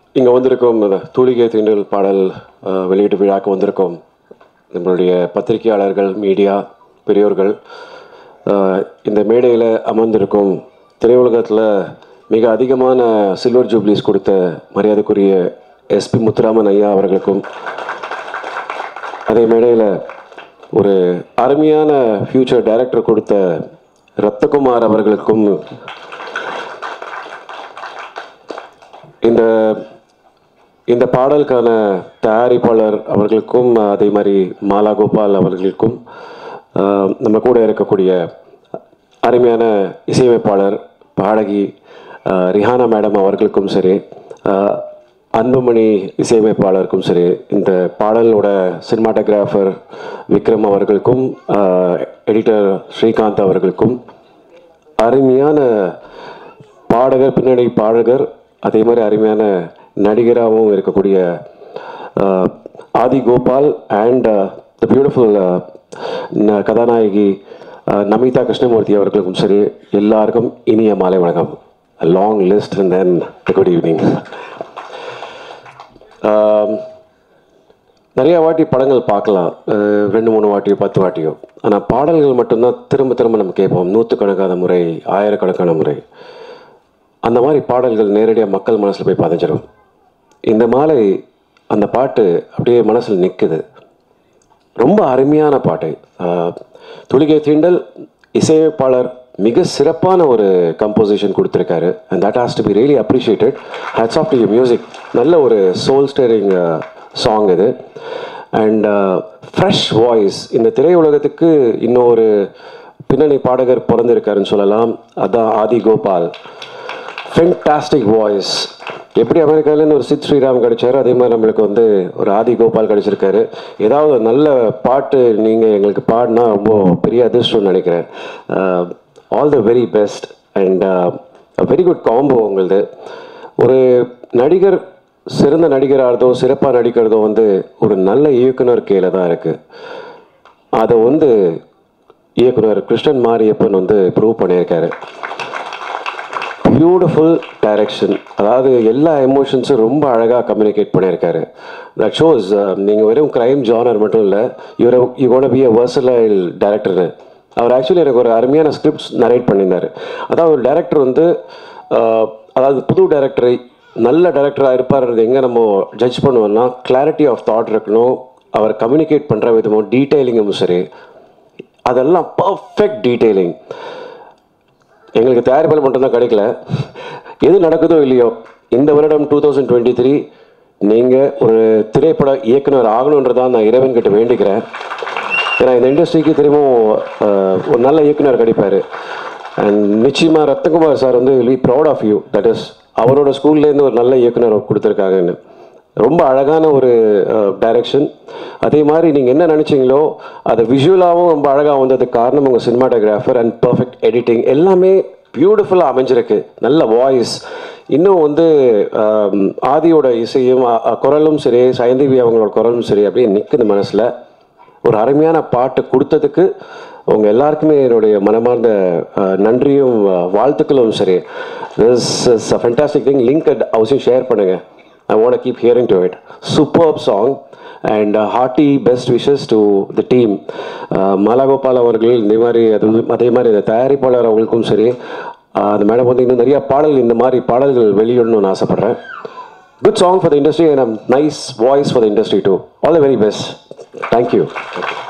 இங்கே வந்திருக்கும் இந்த தூளிகை தீண்டல் பாடல் அஹ், வெளியீட்டு விழாக்கு வந்திருக்கோம் நம்மளுடைய பத்திரிகையாளர்கள் மீடியா பெரியோர்கள் அஹ், இந்த மேடையில் அமர்ந்திருக்கும் திரையுலகத்தில் மிக அதிகமான சில்வர் ஜூப்ளிஸ் கொடுத்த மரியாதைக்குரிய எஸ்பி முத்துராமன் ஐயா அவர்களுக்கும் அதே மேடையில் ஒரு அருமையான ஃபியூச்சர் டைரக்டர் கொடுத்த ரத்தகுமார் அவர்களுக்கும் இந்த இந்த பாடலுக்கான தயாரிப்பாளர் அவர்களுக்கும் அதே மாதிரி மாலா கோபால் அவர்களுக்கும் ஆஹ், நம்ம கூட இருக்கக்கூடிய அருமையான இசையமைப்பாளர் பாடகி ஆஹ், ரிஹானா மேடம் அவர்களுக்கும் சரி ஆஹ், அன்புமணி இசையமைப்பாளருக்கும் சரி இந்த பாடலோட சினிமாட்டோகிராஃபர் விக்ரம் அவர்களுக்கும் எடிட்டர் ஸ்ரீகாந்த் அவர்களுக்கும் அருமையான பாடகர் பின்னணி பாடகர் அதே மாதிரி அருமையான நடிகராகவும் இருக்கக்கூடிய அஹ், Aadhi Gopal and the beautiful கதாநாயகி அஹ், நமிதா கிருஷ்ணமூர்த்தி அவர்களுக்கும் சரி எல்லாருக்கும் இனிய மாலை வணக்கம் long list and then good evening நிறைய வாட்டி படங்கள் பார்க்கலாம் அஹ் ரெண்டு மூணு வாட்டியோ பத்து வாட்டியோ ஆனால் பாடல்கள் மட்டும்தான் திரும்ப திரும்ப நம்ம கேட்போம் நூற்றுக்கணக்கான முறை ஆயிரக்கணக்கான முறை அந்த மாதிரி பாடல்கள் நேரடியாக மக்கள் மனசில் போய் பதிஞ்சிடும் இந்த மாலை அந்த பாட்டு அப்படியே மனசில் நிற்குது ரொம்ப அருமையான பாட்டு அஹ் துளிகை தீண்டல் இசையமைப்பாளர் மிக சிறப்பான ஒரு கம்போசிஷன் கொடுத்துருக்காரு and that has to be really appreciated hats off to you music நல்ல ஒரு சோல் ஸ்டேரிங் சாங் இது அண்ட் ஃப்ரெஷ் வாய்ஸ் இந்த திரையுலகத்துக்கு இன்னும் ஒரு பின்னணி பாடகர் பிறந்திருக்காருன்னு சொல்லலாம் அதான் ஆதி கோபால் ஃபென்டாஸ்டிக் வாய்ஸ் எப்படி அமெரிக்காலேருந்து ஒரு சித் ஸ்ரீராம் கிடைச்சாரு அதே மாதிரி நம்மளுக்கு வந்து ஒரு ஆதி கோபால் கிடைச்சிருக்காரு ஏதாவது ஒரு நல்ல பாட்டு நீங்கள் எங்களுக்கு பாடினா ரொம்ப பெரிய அதிர்ஷ்டம்னு நினைக்கிறேன் all the very best and very good combo உங்களுது ஒரு நடிகர் சிறந்த நடிகராகிறதோ சிறப்பாக நடிக்கிறதோ வந்து ஒரு நல்ல இயக்குனர் கையில் தான் இருக்குது அதை வந்து இயக்குனர் கிருஷ்ணன் மாரியப்பன் வந்து ப்ரூவ் பண்ணியிருக்காரு பியூட்டிஃபுல் டைரக்ஷன் அதாவது எல்லா எமோஷன்ஸும் ரொம்ப அழகாக கம்யூனிகேட் பண்ணியிருக்காரு தட் ஷோஸ் நீங்கள் வெறும் க்ரைம் ஜானர் மட்டும் இல்லை இவர் you gonna be a versatile டேரக்டர்னு அவர் ஆக்சுவலி எனக்கு ஒரு அருமையான ஸ்கிரிப்ட்ஸ் நரேட் பண்ணியிருந்தார் அதாவது ஒரு டேரக்டர் வந்து அஹ், அதாவது புது டேரக்டரை நல்ல டேரக்டராக இருப்பார்ன்றது எங்கே நம்ம ஜட்ஜ் பண்ணுவோம்னா கிளாரிட்டி ஆஃப் தாட் இருக்கணும் அவர் கம்யூனிகேட் பண்ணுற விதமும் டீட்டெயிலிங்கும் சரி அதெல்லாம் பர்ஃபெக்ட் டீட்டெயிலிங் எங்களுக்கு தயாரிப்பாளர் மட்டும்தான் கிடைக்கல எது நடக்குதோ இல்லையோ இந்த வருடம் டூ தௌசண்ட் டுவெண்ட்டி த்ரீ நீங்கள் ஒரு திரைப்பட இயக்குனர் ஆகணுன்றதான் நான் இறைவன் கிட்ட வேண்டிக்கிறேன் ஏன்னா இந்த இண்டஸ்ட்ரிக்கு திரும்பவும் அஹ், ஒரு நல்ல இயக்குனர் கிடைப்பார் அண்ட் நிச்சயமாக ரத்னகுமார் சார் வந்து will proud of you that is அவரோட ஸ்கூல்லேருந்து ஒரு நல்ல இயக்குனர் கொடுத்துருக்காங்கன்னு ரொம்ப அழகான ஒரு டைரக்ஷன் அதே மாதிரி நீங்கள் என்ன நினச்சிங்களோ அதை விஷுவலாகவும் ரொம்ப அழகாக வந்ததுக்கு காரணம் உங்கள் சினிமாட்டோகிராஃபர் அண்ட் பர்ஃபெக்ட் எடிட்டிங் எல்லாமே பியூட்டிஃபுல்லாக அமைஞ்சிருக்கு நல்ல வாய்ஸ் இன்னும் வந்து ஆம், ஆதியோட இசையும் அ- அ, குரலும் சரி சைந்தவி அவங்களோட குரலும் சரி அப்படியே நிற்குது மனசில் ஒரு அருமையான பாட்டு கொடுத்ததுக்கு உங்க எல்லாருக்குமே என்னுடைய மனமார்ந்த அஹ், நன்றியும் அஹ், வாழ்த்துக்களும் சரி this is a fantastic thing link அவசியம் ஷேர் பண்ணுங்க I want keep hearing to it super song and hearty best wishes to the team Mala Gopal அவர்கள் இந்த மாதிரி அது அதே மாதிரி இந்த தயாரிப்பாளர் அவங்களுக்கும் சரி அஹ், அந்த மேடம் வந்து இன்னும் நிறைய பாடல்கள் இந்த மாதிரி பாடல்கள் வெளியிடணும்னு ஆசைப்பட்றேன் good song for the industry and nice voice for the industry to all the very best thank you